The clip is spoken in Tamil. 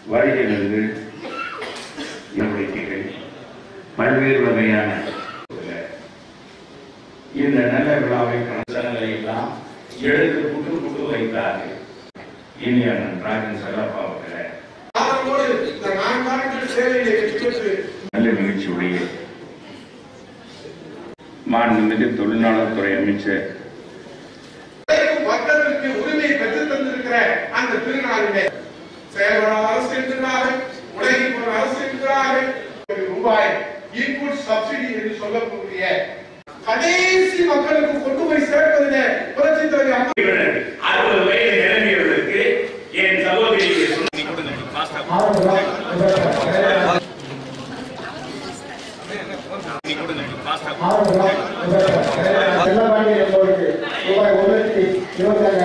வருகிறது நடவடிக்கைகள் பல்வேறு வகையான இந்த நல்ல விழாவை கணசனங்களை எல்லாம் எழுந்து புட்டு புட்டு வைத்தார்கள் இனிய நன்றாக செல்லப்பா அவர்களே ஆதரவோடு இந்த நான்காண்டு சேவையிலே வெற்றி பெற்று நல்ல நிகழ்ச்சியுடைய மாண்புமிகு தொழிலாளர் துறை அமைச்சர் உழைக்கும் மக்களுக்கு உரிமை பெற்றுத் தந்திருக்கிற அந்த திருநாளிலே செயல்பட அரசு என்கிறார்கள் உலகில் ஒரு அரசு என்கிறார்கள் ஒரு ரூபாய் இன்புட் சப்சிடி என்று சொல்லக்கூடிய கடைசி மக்களுக்கு கொண்டு போய் சேர்ப்பதிலே புரட்சி தலைவர் அம்மா அறுபது வயது நிரம்பியவர்களுக்கு என் சகோதரி செல்லப்பாண்டி என்பவருக்கு ரூபாய் ஒரு லட்சத்தி இருபத்தி